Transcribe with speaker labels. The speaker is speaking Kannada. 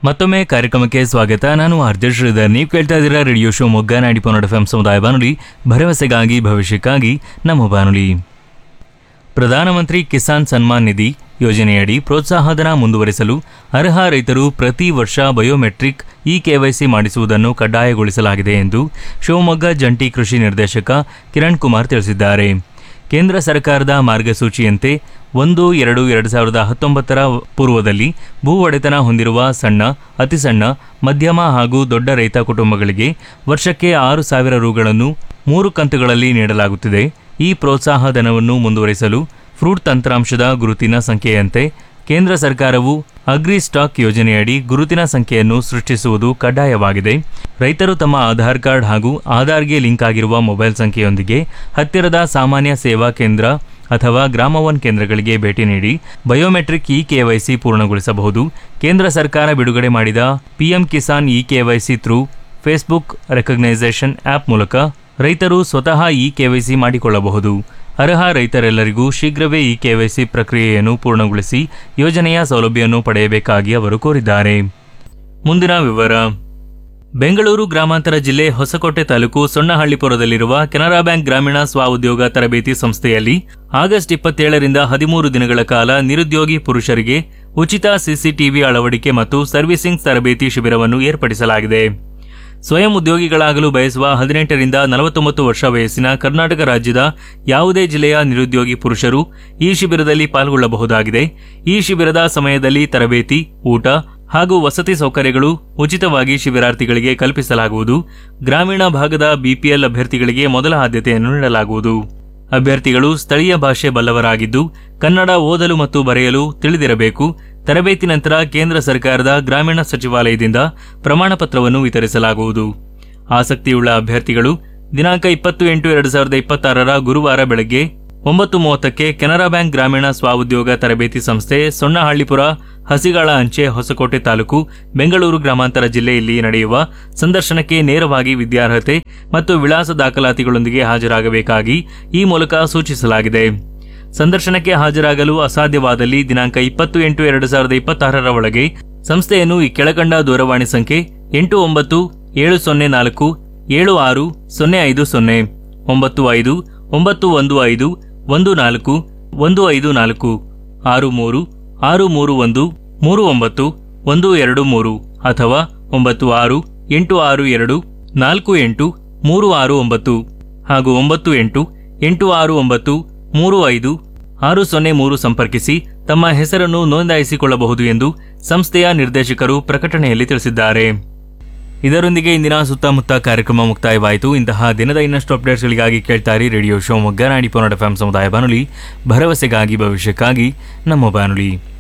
Speaker 1: ಮತ್ತೊಮ್ಮೆ ಕಾರ್ಯಕ್ರಮಕ್ಕೆ ಸ್ವಾಗತ ನಾನು ಆರ್ಜೆ ಶ್ರೀಧರ್ ನೀವು ಕೇಳ್ತಾ ಇದ್ದೀರಾ ರೇಡಿಯೋ ಶೋ ಮೊಗ್ಗ ನಾಡಿ ಪೊನ್ನಡ ಎಫ್ ಸಮುದಾಯ ಬಾನುಲಿ ಭರವಸೆಗಾಗಿ ಭವಿಷ್ಯಕ್ಕಾಗಿ ನಮ್ಮ ಬಾನುಲಿ ಪ್ರಧಾನಮಂತ್ರಿ ಕಿಸಾನ್ ಸನ್ಮಾನ್ ನಿಧಿ ಯೋಜನೆಯಡಿ ಪ್ರೋತ್ಸಾಹಧನ ಮುಂದುವರಿಸಲು ಅರ್ಹ ರೈತರು ಪ್ರತಿ ವರ್ಷ ಬಯೋಮೆಟ್ರಿಕ್ ಇ ಕೆವೈಸಿ ಮಾಡಿಸುವುದನ್ನು ಕಡ್ಡಾಯಗೊಳಿಸಲಾಗಿದೆ ಎಂದು ಶಿವಮೊಗ್ಗ ಜಂಟಿ ಕೃಷಿ ನಿರ್ದೇಶಕ ಕಿರಣ್ ಕುಮಾರ್ ತಿಳಿಸಿದ್ದಾರೆ ಕೇಂದ್ರ ಸರ್ಕಾರದ ಮಾರ್ಗಸೂಚಿಯಂತೆ ಒಂದು ಎರಡು ಎರಡು ಸಾವಿರದ ಹತ್ತೊಂಬತ್ತರ ಪೂರ್ವದಲ್ಲಿ ಭೂ ಒಡೆತನ ಹೊಂದಿರುವ ಸಣ್ಣ ಅತಿಸಣ್ಣ ಮಧ್ಯಮ ಹಾಗೂ ದೊಡ್ಡ ರೈತ ಕುಟುಂಬಗಳಿಗೆ ವರ್ಷಕ್ಕೆ ಆರು ಸಾವಿರ ರುಗಳನ್ನು ಮೂರು ಕಂತುಗಳಲ್ಲಿ ನೀಡಲಾಗುತ್ತಿದೆ ಈ ಪ್ರೋತ್ಸಾಹ ಧನವನ್ನು ಮುಂದುವರಿಸಲು ಫ್ರೂಟ್ ತಂತ್ರಾಂಶದ ಗುರುತಿನ ಸಂಖ್ಯೆಯಂತೆ ಕೇಂದ್ರ ಸರ್ಕಾರವು ಅಗ್ರಿ ಸ್ಟಾಕ್ ಯೋಜನೆಯಡಿ ಗುರುತಿನ ಸಂಖ್ಯೆಯನ್ನು ಸೃಷ್ಟಿಸುವುದು ಕಡ್ಡಾಯವಾಗಿದೆ ರೈತರು ತಮ್ಮ ಆಧಾರ್ ಕಾರ್ಡ್ ಹಾಗೂ ಆಧಾರ್ಗೆ ಲಿಂಕ್ ಆಗಿರುವ ಮೊಬೈಲ್ ಸಂಖ್ಯೆಯೊಂದಿಗೆ ಹತ್ತಿರದ ಸಾಮಾನ್ಯ ಸೇವಾ ಕೇಂದ್ರ ಅಥವಾ ಗ್ರಾಮ ಒನ್ ಕೇಂದ್ರಗಳಿಗೆ ಭೇಟಿ ನೀಡಿ ಬಯೋಮೆಟ್ರಿಕ್ ಇ ಕೆವೈಸಿ ಪೂರ್ಣಗೊಳಿಸಬಹುದು ಕೇಂದ್ರ ಸರ್ಕಾರ ಬಿಡುಗಡೆ ಮಾಡಿದ PM Kisan e KYC through Facebook recognition app ಮೂಲಕ ರೈತರು ಸ್ವತಃ ಇ ಕೆವೈಸಿ ಮಾಡಿಕೊಳ್ಳಬಹುದು ಅರ್ಹ ರೈತರೆಲ್ಲರಿಗೂ ಶೀಘ್ರವೇ ಈ ಕೆವೈಸಿ ಪ್ರಕ್ರಿಯೆಯನ್ನು ಪೂರ್ಣಗೊಳಿಸಿ ಯೋಜನೆಯ ಸೌಲಭ್ಯವನ್ನು ಪಡೆಯಬೇಕಾಗಿ ಅವರು ಕೋರಿದ್ದಾರೆ ಮುಂದಿನ ವಿವರ ಬೆಂಗಳೂರು ಗ್ರಾಮಾಂತರ ಜಿಲ್ಲೆ ಹೊಸಕೋಟೆ ತಾಲೂಕು ಸೊಣ್ಣಹಳ್ಳಿಪುರದಲ್ಲಿರುವ ಕೆನರಾ ಬ್ಯಾಂಕ್ ಗ್ರಾಮೀಣ ಸ್ವಉದ್ಯೋಗ ತರಬೇತಿ ಸಂಸ್ಥೆಯಲ್ಲಿ ಆಗಸ್ಟ್ ಇಪ್ಪತ್ತೇಳರಿಂದ ಹದಿಮೂರು ದಿನಗಳ ಕಾಲ ನಿರುದ್ಯೋಗಿ ಪುರುಷರಿಗೆ ಉಚಿತ ಸಿಸಿಟಿವಿ ಅಳವಡಿಕೆ ಮತ್ತು ಸರ್ವಿಸಿಂಗ್ ತರಬೇತಿ ಶಿಬಿರವನ್ನು ಏರ್ಪಡಿಸಲಾಗಿದೆ ಸ್ವಯಂ ಉದ್ಯೋಗಿಗಳಾಗಲು ಬಯಸುವ ಹದಿನೆಂಟರಿಂದ ನಲವತ್ತೊಂಬತ್ತು ವರ್ಷ ವಯಸ್ಸಿನ ಕರ್ನಾಟಕ ರಾಜ್ಯದ ಯಾವುದೇ ಜಿಲ್ಲೆಯ ನಿರುದ್ಯೋಗಿ ಪುರುಷರು ಈ ಶಿಬಿರದಲ್ಲಿ ಪಾಲ್ಗೊಳ್ಳಬಹುದಾಗಿದೆ ಈ ಶಿಬಿರದ ಸಮಯದಲ್ಲಿ ತರಬೇತಿ ಊಟ ಹಾಗೂ ವಸತಿ ಸೌಕರ್ಯಗಳು ಉಚಿತವಾಗಿ ಶಿಬಿರಾರ್ಥಿಗಳಿಗೆ ಕಲ್ಪಿಸಲಾಗುವುದು ಗ್ರಾಮೀಣ ಭಾಗದ ಬಿಪಿಎಲ್ ಅಭ್ಯರ್ಥಿಗಳಿಗೆ ಮೊದಲ ಆದ್ಯತೆಯನ್ನು ನೀಡಲಾಗುವುದು ಅಭ್ಯರ್ಥಿಗಳು ಸ್ಥಳೀಯ ಭಾಷೆ ಬಲ್ಲವರಾಗಿದ್ದು ಕನ್ನಡ ಓದಲು ಮತ್ತು ಬರೆಯಲು ತಿಳಿದಿರಬೇಕು ತರಬೇತಿ ನಂತರ ಕೇಂದ್ರ ಸರ್ಕಾರದ ಗ್ರಾಮೀಣ ಸಚಿವಾಲಯದಿಂದ ಪ್ರಮಾಣ ಪತ್ರವನ್ನು ವಿತರಿಸಲಾಗುವುದು ಆಸಕ್ತಿಯುಳ್ಳ ಅಭ್ಯರ್ಥಿಗಳು ದಿನಾಂಕ ಇಪ್ಪತ್ತು ಎಂಟು ಎರಡು ಸಾವಿರದ ಇಪ್ಪತ್ತಾರರ ಗುರುವಾರ ಬೆಳಗ್ಗೆ ಒಂಬತ್ತು ಮೂವತ್ತಕ್ಕೆ ಕೆನರಾ ಬ್ಯಾಂಕ್ ಗ್ರಾಮೀಣ ಸ್ವಉದ್ಯೋಗ ತರಬೇತಿ ಸಂಸ್ಥೆ ಸೊಣ್ಣಹಳ್ಳಿಪುರ ಹಸಿಗಾಳ ಅಂಚೆ ಹೊಸಕೋಟೆ ತಾಲೂಕು ಬೆಂಗಳೂರು ಗ್ರಾಮಾಂತರ ಜಿಲ್ಲೆಯಲ್ಲಿ ನಡೆಯುವ ಸಂದರ್ಶನಕ್ಕೆ ನೇರವಾಗಿ ವಿದ್ಯಾರ್ಹತೆ ಮತ್ತು ವಿಳಾಸ ದಾಖಲಾತಿಗಳೊಂದಿಗೆ ಹಾಜರಾಗಬೇಕಾಗಿ ಈ ಮೂಲಕ ಸೂಚಿಸಲಾಗಿದೆ ಸಂದರ್ಶನಕ್ಕೆ ಹಾಜರಾಗಲು ಅಸಾಧ್ಯವಾದಲ್ಲಿ ದಿನಾಂಕ ಇಪ್ಪತ್ತು ಎಂಟು ಎರಡು ಸಾವಿರದ ಇಪ್ಪತ್ತಾರರ ಒಳಗೆ ಸಂಸ್ಥೆಯನ್ನು ಈ ಕೆಳಕಂಡ ದೂರವಾಣಿ ಸಂಖ್ಯೆ ಎಂಟು ಒಂಬತ್ತು ಏಳು ಸೊನ್ನೆ ನಾಲ್ಕು ಏಳು ಆರು ಸೊನ್ನೆ ಐದು ಸೊನ್ನೆ ಒಂಬತ್ತು ಐದು ಒಂಬತ್ತು ಒಂದು ಐದು ಒಂದು ನಾಲ್ಕು ಒಂದು ಐದು ನಾಲ್ಕು ಆರು ಮೂರು ಆರು ಮೂರು ಒಂದು ಮೂರು ಒಂಬತ್ತು ಒಂದು ಎರಡು ಮೂರು ಅಥವಾ ಒಂಬತ್ತು ಆರು ಎಂಟು ಆರು ಎರಡು ನಾಲ್ಕು ಎಂಟು ಮೂರು ಆರು ಒಂಬತ್ತು ಹಾಗೂ ಒಂಬತ್ತು ಎಂಟು ಎಂಟು ಆರು ಒಂಬತ್ತು ಮೂರು ಐದು ಆರು ಸೊನ್ನೆ ಮೂರು ಸಂಪರ್ಕಿಸಿ ತಮ್ಮ ಹೆಸರನ್ನು ನೋಂದಾಯಿಸಿಕೊಳ್ಳಬಹುದು ಎಂದು ಸಂಸ್ಥೆಯ ನಿರ್ದೇಶಕರು ಪ್ರಕಟಣೆಯಲ್ಲಿ ತಿಳಿಸಿದ್ದಾರೆ ಇದರೊಂದಿಗೆ ಇಂದಿನ ಸುತ್ತಮುತ್ತ ಕಾರ್ಯಕ್ರಮ ಮುಕ್ತಾಯವಾಯಿತು ಇಂತಹ ದಿನದ ಇನ್ನಷ್ಟು ಅಪ್ಡೇಟ್ಸ್ಗಳಿಗಾಗಿ ಕೇಳ್ತಾರಿ ರೇಡಿಯೋ ಶಿವಮೊಗ್ಗ ನಾಡಿ ಪೊನ್ನಡ ಎಫ್ ಸಮುದಾಯ ಬಾನುಲಿ ಭರವಸೆಗಾಗಿ ಭವಿಷ್ಯಕ್ಕಾಗಿ ನಮ್ಮ ಬಾನುಲಿ